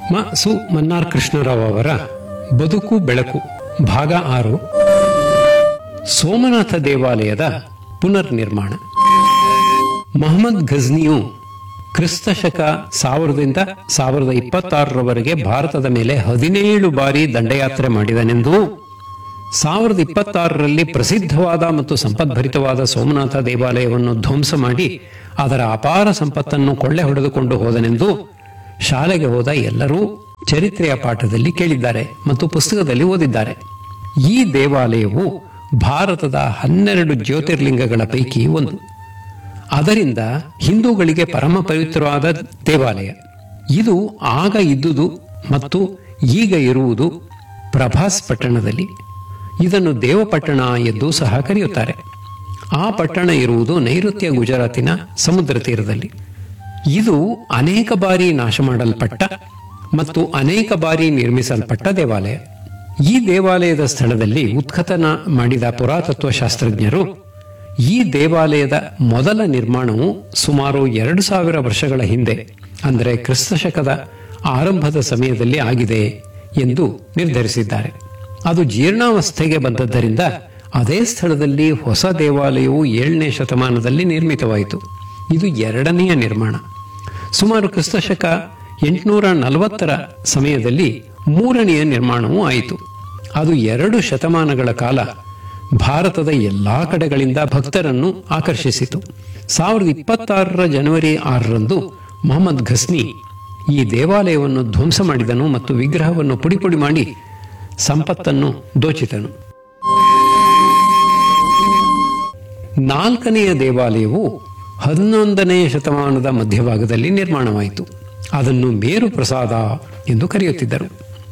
ಮ ಸು ಮನ್ನಾರ್ ಕೃಷ್ಣರಾವ್ ಅವರ ಬದುಕು ಬೆಳಕು ಭಾಗ ಆರು ಸೋಮನಾಥ ದೇವಾಲಯದ ಪುನರ್ ನಿರ್ಮಾಣ ಮಹಮ್ಮದ್ ಘಜ್ನಿಯು ಕ್ರಿಸ್ತ ಶಕ ಸಾವಿರದಿಂದ ಸಾವಿರದ ಇಪ್ಪತ್ತಾರರವರೆಗೆ ಭಾರತದ ಮೇಲೆ ಹದಿನೇಳು ಬಾರಿ ದಂಡಯಾತ್ರೆ ಮಾಡಿದನೆಂದೂ ಸಾವಿರದ ಇಪ್ಪತ್ತಾರರಲ್ಲಿ ಪ್ರಸಿದ್ಧವಾದ ಮತ್ತು ಸಂಪದ್ಭರಿತವಾದ ಸೋಮನಾಥ ದೇವಾಲಯವನ್ನು ಧ್ವಂಸ ಮಾಡಿ ಅದರ ಅಪಾರ ಸಂಪತ್ತನ್ನು ಕೊಳ್ಳೆ ಹೊಡೆದುಕೊಂಡು ಹೋದನೆಂದು ಶಾಲೆಗೆ ಹೋದ ಎಲ್ಲರೂ ಚರಿತ್ರೆಯ ಪಾಠದಲ್ಲಿ ಕೇಳಿದ್ದಾರೆ ಮತ್ತು ಪುಸ್ತಕದಲ್ಲಿ ಓದಿದ್ದಾರೆ ಈ ದೇವಾಲಯವು ಭಾರತದ ಹನ್ನೆರಡು ಜ್ಯೋತಿರ್ಲಿಂಗಗಳ ಪೈಕಿ ಒಂದು ಅದರಿಂದ ಹಿಂದೂಗಳಿಗೆ ಪರಮ ಪವಿತ್ರವಾದ ದೇವಾಲಯ ಇದು ಆಗ ಇದ್ದುದು ಮತ್ತು ಈಗ ಇರುವುದು ಪ್ರಭಾಸ್ ಪಟ್ಟಣದಲ್ಲಿ ಇದನ್ನು ದೇವಪಟ್ಟಣ ಎಂದು ಸಹ ಕರೆಯುತ್ತಾರೆ ಆ ಪಟ್ಟಣ ಇರುವುದು ನೈಋತ್ಯ ಗುಜರಾತಿನ ಸಮುದ್ರ ತೀರದಲ್ಲಿ ಇದು ಅನೇಕ ಬಾರಿ ನಾಶ ಮಾಡಲ್ಪಟ್ಟ ಮತ್ತು ಅನೇಕ ಬಾರಿ ನಿರ್ಮಿಸಲ್ಪಟ್ಟ ದೇವಾಲಯ ಈ ದೇವಾಲಯದ ಸ್ಥಳದಲ್ಲಿ ಉತ್ಖನನ ಮಾಡಿದ ಪುರಾತತ್ವ ಶಾಸ್ತ್ರಜ್ಞರು ಈ ದೇವಾಲಯದ ಮೊದಲ ನಿರ್ಮಾಣವು ಸುಮಾರು ಎರಡು ಸಾವಿರ ವರ್ಷಗಳ ಹಿಂದೆ ಅಂದರೆ ಕ್ರಿಸ್ತ ಶಕದ ಆರಂಭದ ಸಮಯದಲ್ಲಿ ಆಗಿದೆ ಎಂದು ನಿರ್ಧರಿಸಿದ್ದಾರೆ ಅದು ಜೀರ್ಣಾವಸ್ಥೆಗೆ ಬಂದದ್ದರಿಂದ ಅದೇ ಸ್ಥಳದಲ್ಲಿ ಹೊಸ ದೇವಾಲಯವು ಏಳನೇ ಶತಮಾನದಲ್ಲಿ ನಿರ್ಮಿತವಾಯಿತು ಇದು ಎರಡನೆಯ ನಿರ್ಮಾಣ ಸುಮಾರು ಕ್ರಿಸ್ತ ಶಕ ಎಂಟುನೂರ ನಲವತ್ತರ ಸಮಯದಲ್ಲಿ ಮೂರನೆಯ ನಿರ್ಮಾಣವೂ ಆಯಿತು ಅದು ಎರಡು ಶತಮಾನಗಳ ಕಾಲ ಭಾರತದ ಎಲ್ಲಾ ಕಡೆಗಳಿಂದ ಭಕ್ತರನ್ನು ಆಕರ್ಷಿಸಿತು ಸಾವಿರದ ಇಪ್ಪತ್ತಾರರ ಜನವರಿ ಆರರಂದು ಮೊಹಮ್ಮದ್ ಘಸ್ನಿ ಈ ದೇವಾಲಯವನ್ನು ಧ್ವಂಸ ಮಾಡಿದನು ಮತ್ತು ವಿಗ್ರಹವನ್ನು ಪುಡಿಪುಡಿ ಮಾಡಿ ಸಂಪತ್ತನ್ನು ದೋಚಿದನು ನಾಲ್ಕನೆಯ ದೇವಾಲಯವು ಹನ್ನೊಂದನೆಯ ಶತಮಾನದ ಮಧ್ಯಭಾಗದಲ್ಲಿ ನಿರ್ಮಾಣವಾಯಿತು ಅದನ್ನು ಮೇರು ಪ್ರಸಾದ ಎಂದು ಕರೆಯುತ್ತಿದ್ದರು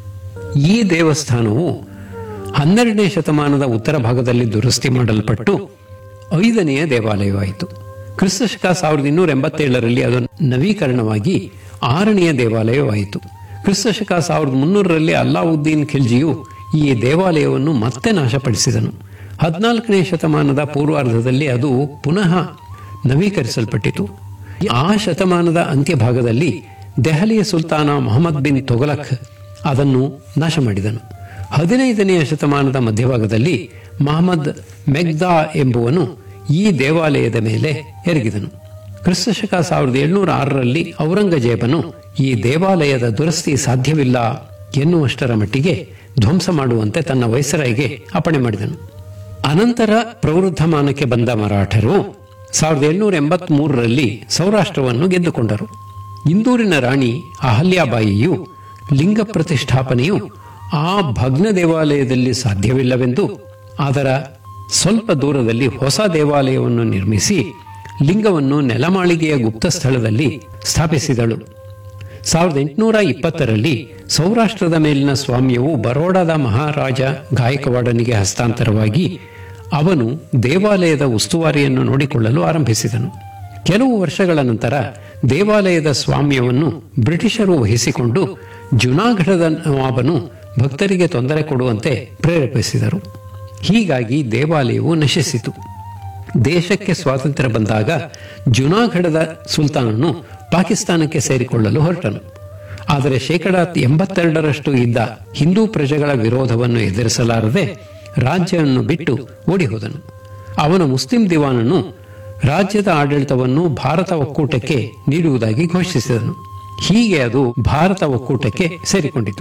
ಈ ದೇವಸ್ಥಾನವು ಹನ್ನೆರಡನೇ ಶತಮಾನದ ಉತ್ತರ ಭಾಗದಲ್ಲಿ ದುರಸ್ತಿ ಮಾಡಲ್ಪಟ್ಟು ಐದನೆಯ ದೇವಾಲಯವಾಯಿತು ಕ್ರಿಸ್ತ ಶಕ ಸಾವಿರದ ಇನ್ನೂರ ಎಂಬತ್ತೇಳರಲ್ಲಿ ಅದು ನವೀಕರಣವಾಗಿ ಆರನೆಯ ದೇವಾಲಯವಾಯಿತು ಕ್ರಿಸ್ತ ಶಕ ಸಾವಿರದ ಮುನ್ನೂರರಲ್ಲಿ ಅಲ್ಲಾವುದ್ದೀನ್ ಖಿಲ್ಜಿಯು ಈ ದೇವಾಲಯವನ್ನು ಮತ್ತೆ ನಾಶಪಡಿಸಿದನು ಹದಿನಾಲ್ಕನೇ ಶತಮಾನದ ಪೂರ್ವಾರ್ಧದಲ್ಲಿ ಅದು ಪುನಃ ನವೀಕರಿಸಲ್ಪಟ್ಟಿತು ಆ ಶತಮಾನದ ಅಂತ್ಯಭಾಗದಲ್ಲಿ ದೆಹಲಿಯ ಸುಲ್ತಾನ ಮೊಹಮ್ಮದ್ ಬಿನ್ ತೊಗಲಕ್ ಅದನ್ನು ನಾಶ ಮಾಡಿದನು ಹದಿನೈದನೆಯ ಶತಮಾನದ ಮಧ್ಯಭಾಗದಲ್ಲಿ ಮಹಮ್ಮದ್ ಮೆಗ್ದಾ ಎಂಬುವನು ಈ ದೇವಾಲಯದ ಮೇಲೆ ಎರಗಿದನು ಕ್ರಿಸ್ತ ಶಕ ಸಾವಿರದ ಏಳ್ನೂರ ಆರರಲ್ಲಿ ಔರಂಗಜೇಬನು ಈ ದೇವಾಲಯದ ದುರಸ್ತಿ ಸಾಧ್ಯವಿಲ್ಲ ಎನ್ನುವಷ್ಟರ ಮಟ್ಟಿಗೆ ಧ್ವಂಸ ಮಾಡುವಂತೆ ತನ್ನ ವೈಸರಾಯಿಗೆ ಅಪ್ಪಣೆ ಮಾಡಿದನು ಅನಂತರ ಪ್ರವೃದ್ಧಮಾನಕ್ಕೆ ಬಂದ ಮರಾಠರು ಸಾವಿರದ ಏಳ್ನೂರ ಎಂಬತ್ತ್ ಮೂರರಲ್ಲಿ ಸೌರಾಷ್ಟ್ರವನ್ನು ಗೆದ್ದುಕೊಂಡರು ಇಂದೂರಿನ ರಾಣಿ ಅಹಲ್ಯಾಬಾಯಿಯು ಲಿಂಗ ಪ್ರತಿಷ್ಠಾಪನೆಯು ಆ ಭಗ್ನ ದೇವಾಲಯದಲ್ಲಿ ಸಾಧ್ಯವಿಲ್ಲವೆಂದು ಅದರ ಸ್ವಲ್ಪ ದೂರದಲ್ಲಿ ಹೊಸ ದೇವಾಲಯವನ್ನು ನಿರ್ಮಿಸಿ ಲಿಂಗವನ್ನು ನೆಲಮಾಳಿಗೆಯ ಗುಪ್ತ ಸ್ಥಳದಲ್ಲಿ ಸ್ಥಾಪಿಸಿದಳು ಸಾವಿರದ ಎಂಟುನೂರ ಇಪ್ಪತ್ತರಲ್ಲಿ ಸೌರಾಷ್ಟ್ರದ ಮೇಲಿನ ಸ್ವಾಮ್ಯವು ಬರೋಡಾದ ಮಹಾರಾಜ ಗಾಯಕವಾಡನಿಗೆ ಹಸ್ತಾಂತರವಾಗಿ ಅವನು ದೇವಾಲಯದ ಉಸ್ತುವಾರಿಯನ್ನು ನೋಡಿಕೊಳ್ಳಲು ಆರಂಭಿಸಿದನು ಕೆಲವು ವರ್ಷಗಳ ನಂತರ ದೇವಾಲಯದ ಸ್ವಾಮ್ಯವನ್ನು ಬ್ರಿಟಿಷರು ವಹಿಸಿಕೊಂಡು ಜುನಾಗಢದ ನವಾಬನು ಭಕ್ತರಿಗೆ ತೊಂದರೆ ಕೊಡುವಂತೆ ಪ್ರೇರೇಪಿಸಿದರು ಹೀಗಾಗಿ ದೇವಾಲಯವು ನಶಿಸಿತು ದೇಶಕ್ಕೆ ಸ್ವಾತಂತ್ರ್ಯ ಬಂದಾಗ ಜುನಾಗಢದ ಸುಲ್ತಾನನು ಪಾಕಿಸ್ತಾನಕ್ಕೆ ಸೇರಿಕೊಳ್ಳಲು ಹೊರಟನು ಆದರೆ ಶೇಕಡ ಎಂಬತ್ತೆರಡರಷ್ಟು ಇದ್ದ ಹಿಂದೂ ಪ್ರಜೆಗಳ ವಿರೋಧವನ್ನು ಎದುರಿಸಲಾರದೆ ರಾಜ್ಯವನ್ನು ಬಿಟ್ಟು ಓಡಿಹೋದನು ಅವನ ಮುಸ್ಲಿಂ ದಿವಾನನು ರಾಜ್ಯದ ಆಡಳಿತವನ್ನು ಭಾರತ ಒಕ್ಕೂಟಕ್ಕೆ ನೀಡುವುದಾಗಿ ಘೋಷಿಸಿದನು ಹೀಗೆ ಅದು ಭಾರತ ಒಕ್ಕೂಟಕ್ಕೆ ಸೇರಿಕೊಂಡಿತು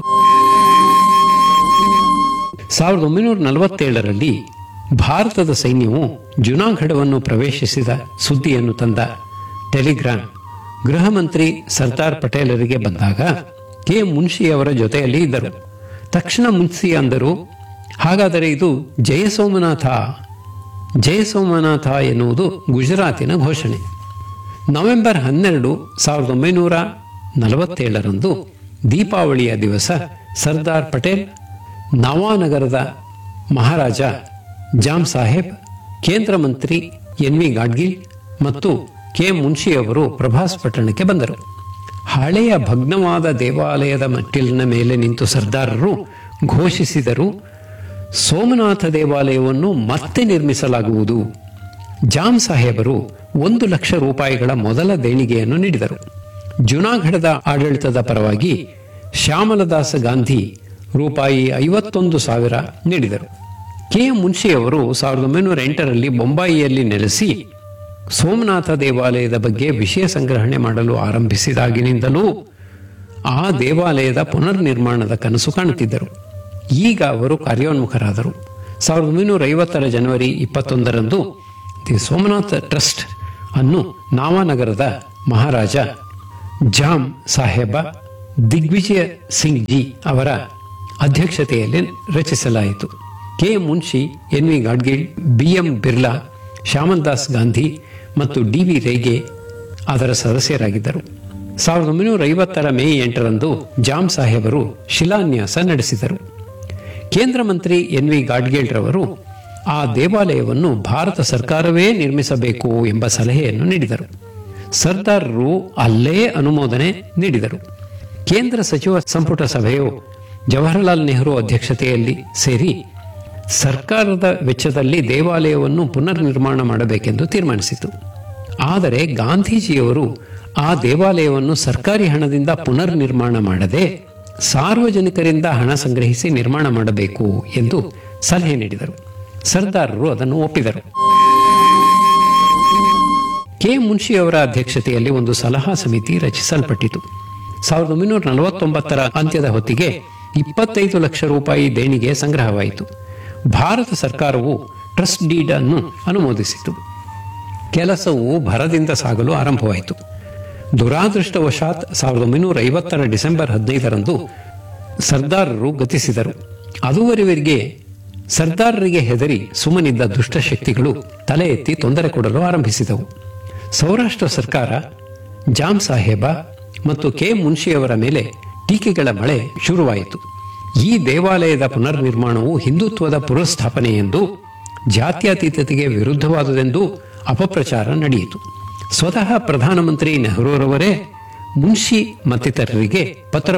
ಸಾವಿರದ ಒಂಬೈನೂರ ನಲವತ್ತೇಳರಲ್ಲಿ ಭಾರತದ ಸೈನ್ಯವು ಜುನಾಗಢವನ್ನು ಪ್ರವೇಶಿಸಿದ ಸುದ್ದಿಯನ್ನು ತಂದ ಟೆಲಿಗ್ರಾಮ್ ಗೃಹ ಮಂತ್ರಿ ಸರ್ದಾರ್ ಪಟೇಲರಿಗೆ ಬಂದಾಗ ಕೆ ಮುನ್ಷಿಯವರ ಜೊತೆಯಲ್ಲಿ ಇದ್ದರು ತಕ್ಷಣ ಮುನ್ಷಿ ಅಂದರು ಹಾಗಾದರೆ ಇದು ಜಯಸೋಮನಾಥ ಜಯಸೋಮನಾಥ ಎನ್ನುವುದು ಗುಜರಾತಿನ ಘೋಷಣೆ ನವೆಂಬರ್ ಹನ್ನೆರಡು ಸಾವಿರದ ಒಂಬೈನೂರ ನಲವತ್ತೇಳರಂದು ದೀಪಾವಳಿಯ ದಿವಸ ಸರ್ದಾರ್ ಪಟೇಲ್ ನವಾನಗರದ ಮಹಾರಾಜ ಜಾಮ್ ಸಾಹೇಬ್ ಕೇಂದ್ರ ಮಂತ್ರಿ ಎನ್ ವಿ ಗಾಡ್ಗಿಲ್ ಮತ್ತು ಕೆ ಮುನ್ಷಿಯವರು ಪ್ರಭಾಸ್ ಪಟ್ಟಣಕ್ಕೆ ಬಂದರು ಹಳೆಯ ಭಗ್ನವಾದ ದೇವಾಲಯದ ಮೆಟ್ಟಿಲಿನ ಮೇಲೆ ನಿಂತು ಸರ್ದಾರರು ಘೋಷಿಸಿದರು ಸೋಮನಾಥ ದೇವಾಲಯವನ್ನು ಮತ್ತೆ ನಿರ್ಮಿಸಲಾಗುವುದು ಜಾಮ್ ಸಾಹೇಬರು ಒಂದು ಲಕ್ಷ ರೂಪಾಯಿಗಳ ಮೊದಲ ದೇಣಿಗೆಯನ್ನು ನೀಡಿದರು ಜುನಾಗಢದ ಆಡಳಿತದ ಪರವಾಗಿ ಶ್ಯಾಮಲದಾಸ ಗಾಂಧಿ ರೂಪಾಯಿ ಐವತ್ತೊಂದು ಸಾವಿರ ನೀಡಿದರು ಕೆ ಎಂ ಮುನ್ಷಿಯವರು ಸಾವಿರದ ಒಂಬೈನೂರ ಎಂಟರಲ್ಲಿ ಬೊಂಬಾಯಿಯಲ್ಲಿ ನೆಲೆಸಿ ಸೋಮನಾಥ ದೇವಾಲಯದ ಬಗ್ಗೆ ವಿಷಯ ಸಂಗ್ರಹಣೆ ಮಾಡಲು ಆರಂಭಿಸಿದಾಗಿನಿಂದಲೂ ಆ ದೇವಾಲಯದ ಪುನರ್ನಿರ್ಮಾಣದ ಕನಸು ಕಾಣುತ್ತಿದ್ದರು ಈಗ ಅವರು ಕಾರ್ಯೋನ್ಮುಖರಾದರು ಸಾವಿರದ ಒಂಬೈನೂರ ಐವತ್ತರ ಜನವರಿ ಇಪ್ಪತ್ತೊಂದರಂದು ದಿ ಸೋಮನಾಥ ಟ್ರಸ್ಟ್ ಅನ್ನು ನಾವಾನಗರದ ಮಹಾರಾಜ ಜಾಮ್ ಸಾಹೇಬ ದಿಗ್ವಿಜಯ ಸಿಂಗ್ ಜಿ ಅವರ ಅಧ್ಯಕ್ಷತೆಯಲ್ಲಿ ರಚಿಸಲಾಯಿತು K M Munshi N V Gadgil B M Birla Shyamal Das Gandhi ಮತ್ತು ಡಿ ವಿ ರೇಗೆ ಅದರ ಸದಸ್ಯರಾಗಿದ್ದರು ಸಾವಿರದ ಒಂಬೈನೂರ ಐವತ್ತರ ಮೇ ಎಂಟರಂದು ಜಾಮ್ ಸಾಹೇಬರು ಶಿಲಾನ್ಯಾಸ ನಡೆಸಿದರು ಕೇಂದ್ರ ಮಂತ್ರಿ ಎನ್ ವಿ ಗಾಡ್ಗೇಳ್ರವರು ಆ ದೇವಾಲಯವನ್ನು ಭಾರತ ಸರ್ಕಾರವೇ ನಿರ್ಮಿಸಬೇಕು ಎಂಬ ಸಲಹೆಯನ್ನು ನೀಡಿದರು ಸರ್ದಾರರು ಅಲ್ಲೇ ಅನುಮೋದನೆ ನೀಡಿದರು ಕೇಂದ್ರ ಸಚಿವ ಸಂಪುಟ ಸಭೆಯು ಜವಾಹರಲಾಲ್ ನೆಹರು ಅಧ್ಯಕ್ಷತೆಯಲ್ಲಿ ಸೇರಿ ಸರ್ಕಾರದ ವೆಚ್ಚದಲ್ಲಿ ದೇವಾಲಯವನ್ನು ಪುನರ್ನಿರ್ಮಾಣ ಮಾಡಬೇಕೆಂದು ತೀರ್ಮಾನಿಸಿತು ಆದರೆ ಗಾಂಧೀಜಿಯವರು ಆ ದೇವಾಲಯವನ್ನು ಸರ್ಕಾರಿ ಹಣದಿಂದ ಪುನರ್ನಿರ್ಮಾಣ ಮಾಡದೆ ಸಾರ್ವಜನಿಕರಿಂದ ಹಣ ಸಂಗ್ರಹಿಸಿ ನಿರ್ಮಾಣ ಮಾಡಬೇಕು ಎಂದು ಸಲಹೆ ನೀಡಿದರು ಸರ್ದಾರರು ಅದನ್ನು ಒಪ್ಪಿದರು ಕೆ ಮುನ್ಷಿಯವರ ಅಧ್ಯಕ್ಷತೆಯಲ್ಲಿ ಒಂದು ಸಲಹಾ ಸಮಿತಿ ರಚಿಸಲ್ಪಟ್ಟಿತು ಸಾವಿರದ ಒಂಬೈನೂರ ನಲವತ್ತೊಂಬತ್ತರ ಅಂತ್ಯದ ಹೊತ್ತಿಗೆ ಇಪ್ಪತ್ತೈದು ಲಕ್ಷ ರೂಪಾಯಿ ದೇಣಿಗೆ ಸಂಗ್ರಹವಾಯಿತು ಭಾರತ ಸರ್ಕಾರವು ಟ್ರಸ್ಟ್ ಡೀಡ್ ಅನ್ನು ಅನುಮೋದಿಸಿತು ಕೆಲಸವು ಭರದಿಂದ ಸಾಗಲು ಆರಂಭವಾಯಿತು ದುರಾದೃಷ್ಟವಶಾತ್ ಸಾವಿರದ ಒಂಬೈನೂರ ಐವತ್ತರ ಡಿಸೆಂಬರ್ ಹದಿನೈದರಂದು ಸರ್ದಾರರು ಗತಿಸಿದರು ಅದುವರೆವರೆಗೆ ಸರ್ದಾರರಿಗೆ ಹೆದರಿ ಸುಮ್ಮನಿದ್ದ ದುಷ್ಟಶಕ್ತಿಗಳು ತಲೆ ಎತ್ತಿ ತೊಂದರೆ ಕೊಡಲು ಆರಂಭಿಸಿದವು ಸೌರಾಷ್ಟ್ರ ಸರ್ಕಾರ ಜಾಮ್ ಸಾಹೇಬ ಮತ್ತು ಕೆ ಮುನ್ಷಿಯವರ ಮೇಲೆ ಟೀಕೆಗಳ ಮಳೆ ಶುರುವಾಯಿತು ಈ ದೇವಾಲಯದ ಪುನರ್ನಿರ್ಮಾಣವು ಹಿಂದುತ್ವದ ಪುನರ್ಸ್ಥಾಪನೆ ಎಂದು ಜಾತ್ಯತೀತತೆಗೆ ವಿರುದ್ಧವಾದುದೆಂದು ಅಪಪ್ರಚಾರ ನಡೆಯಿತು ಸ್ವತಃ ಪ್ರಧಾನಮಂತ್ರಿ ನೆಹರೂರವರೇ ಮುನ್ಷಿ ಮತ್ತಿತರರಿಗೆ ಪತ್ರ